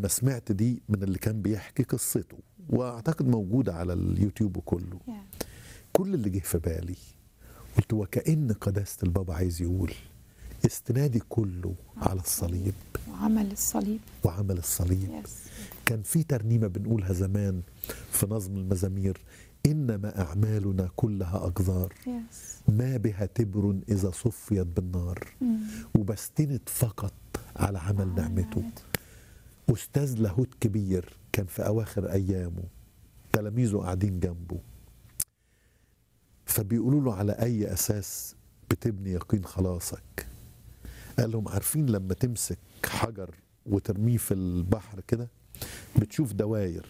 لما سمعت دي من اللي كان بيحكي قصته واعتقد موجوده على اليوتيوب كله Yeah. كل اللي جه في بالي قلت وكأن قداسة البابا عايز يقول استنادي كله على الصليب وعمل الصليب وعمل الصليب يس كان في ترنيمة بنقولها زمان في نظم المزامير إنما أعمالنا كلها أقذار يس ما بها تبر إذا صفيت بالنار وبستند فقط على عمل نعمته أستاذ لاهوت كبير كان في أواخر أيامه تلاميذه قاعدين جنبه فبيقولوا له على أي أساس بتبني يقين خلاصك قال لهم عارفين لما تمسك حجر وترميه في البحر كده بتشوف دواير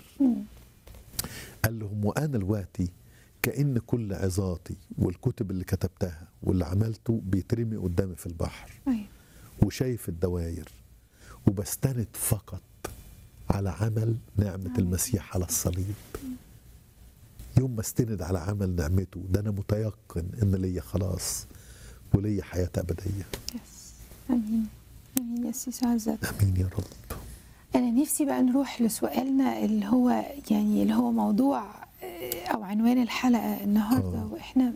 قال لهم وأنا دلوقتي كأن كل عظاتي والكتب اللي كتبتها واللي عملته بيترمي قدامي في البحر أيوة. وشايف الدواير وبستند فقط على عمل نعمة المسيح على الصليب يوم ما استند على عمل نعمته ده أنا متيقن إن ليا خلاص وليا حياة أبدية يس امين امين يا سيس عزت أمين يا رب انا نفسي بقى نروح لسؤالنا اللي هو يعني اللي هو موضوع آه، او عنوان الحلقه النهارده آه. واحنا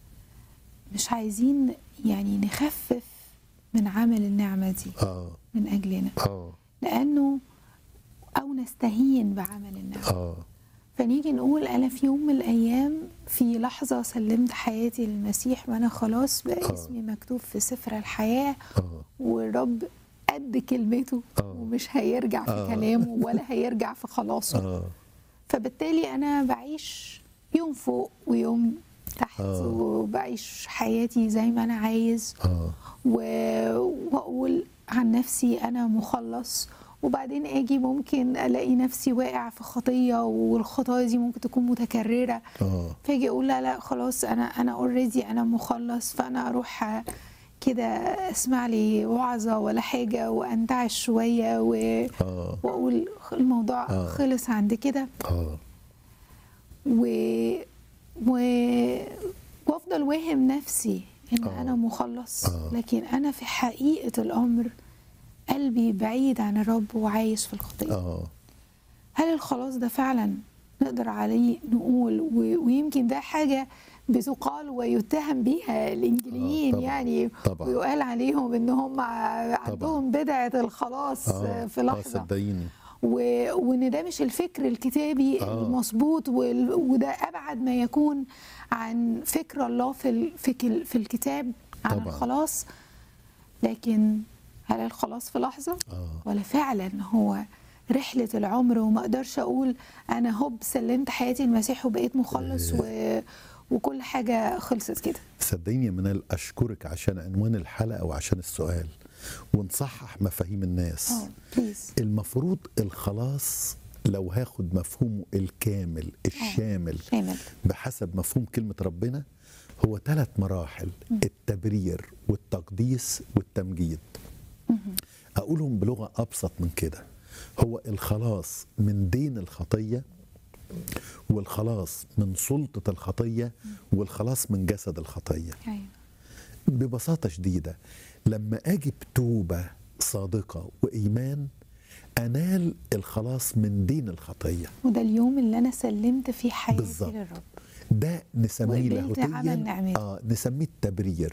مش عايزين يعني نخفف من عمل النعمه دي آه من اجلنا آه لانه او نستهين بعمل النعمه آه فنيجي نقول انا في يوم من الايام في لحظه سلمت حياتي للمسيح وانا خلاص بقى آه. اسمي مكتوب في سفر الحياه آه والرب قد كلمته آه. ومش هيرجع في آه. كلامه ولا هيرجع في خلاصه آه فبالتالي انا بعيش يوم فوق ويوم تحت آه. وبعيش حياتي زي ما انا عايز آه و- واقول عن نفسي انا مخلص وبعدين اجي ممكن الاقي نفسي واقع في خطيه والخطايا دي ممكن تكون متكرره آه فاجي اقول لا لا خلاص انا انا اوريدي انا مخلص فانا اروح كده اسمع لي وعظه ولا حاجه وانتعش شويه و... آه واقول الموضوع آه. خلص عند كده آه و... و... وافضل واهم نفسي ان آه. انا مخلص آه. لكن انا في حقيقه الامر قلبي بعيد عن الرب وعايش في الخطيه آه هل الخلاص ده فعلا نقدر عليه نقول و... ويمكن ده حاجه بتقال ويتهم بيها الانجليين آه، طبعاً. يعني طبعاً. ويقال عليهم ان هم عندهم بدعه الخلاص آه في آه لحظه صدقيني و... وان ده مش الفكر الكتابي آه. آه. المظبوط وال... وده ابعد ما يكون عن فكر الله في ال... في, ال... في الكتاب عن طبعاً. الخلاص لكن هل الخلاص في لحظه آه ولا فعلا هو رحله العمر وما اقدرش اقول انا هوب سلمت حياتي المسيح وبقيت مخلص و... وكل حاجه خلصت كده صدقيني يا منال اشكرك عشان عنوان الحلقه وعشان السؤال ونصحح مفاهيم الناس اه بليز المفروض الخلاص لو هاخد مفهومه الكامل الشامل شامل بحسب مفهوم كلمة ربنا هو ثلاث مراحل التبرير والتقديس والتمجيد أقولهم بلغة أبسط من كده هو الخلاص من دين الخطية والخلاص من سلطة الخطية والخلاص من جسد الخطية ايوه ببساطة شديدة لما أجي بتوبة صادقة وإيمان أنال الخلاص من دين الخطية وده اليوم اللي انا سلمت فيه حياتي بالظبط. للرب ده نسميه وقبلت عمل لاهوتيا نعمته. اه نسميه التبرير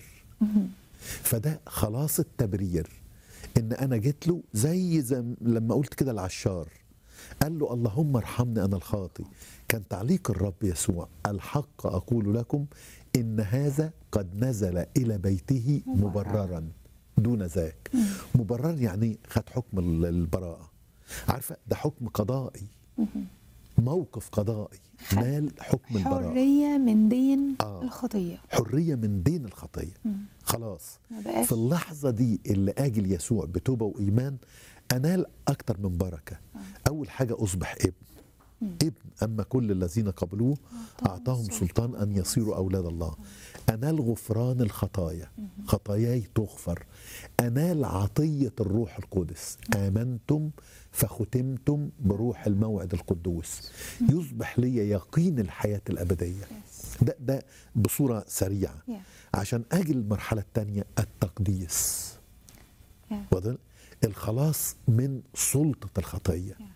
فده خلاص التبرير ان انا جيت له زي, زي لما قلت كده العشار قال له اللهم ارحمني انا الخاطي كان تعليق الرب يسوع الحق اقول لكم ان هذا قد نزل الى بيته مبررا دون ذاك مبرر يعني خد حكم ال- البراءه عارفه ده حكم قضائي موقف قضائي نال حكم البراءه حريه من دين آه. الخطيه حريه من دين الخطيه خلاص ما بقاش في اللحظه دي اللي اجي ليسوع بتوبه وايمان انال اكتر من بركه اول حاجه اصبح ابن ابن اما كل الذين قبلوه اعطاهم سلطان ان يصيروا اولاد الله انال غفران الخطايا خطاياي تغفر انال عطيه الروح القدس امنتم فختمتم بروح الموعد القدوس يصبح لي يقين الحياه الابديه ده ده بصوره سريعه Yeah. عشان اجي للمرحله الثانيه التقديس Yeah. واضح؟ الخلاص من سلطه الخطيه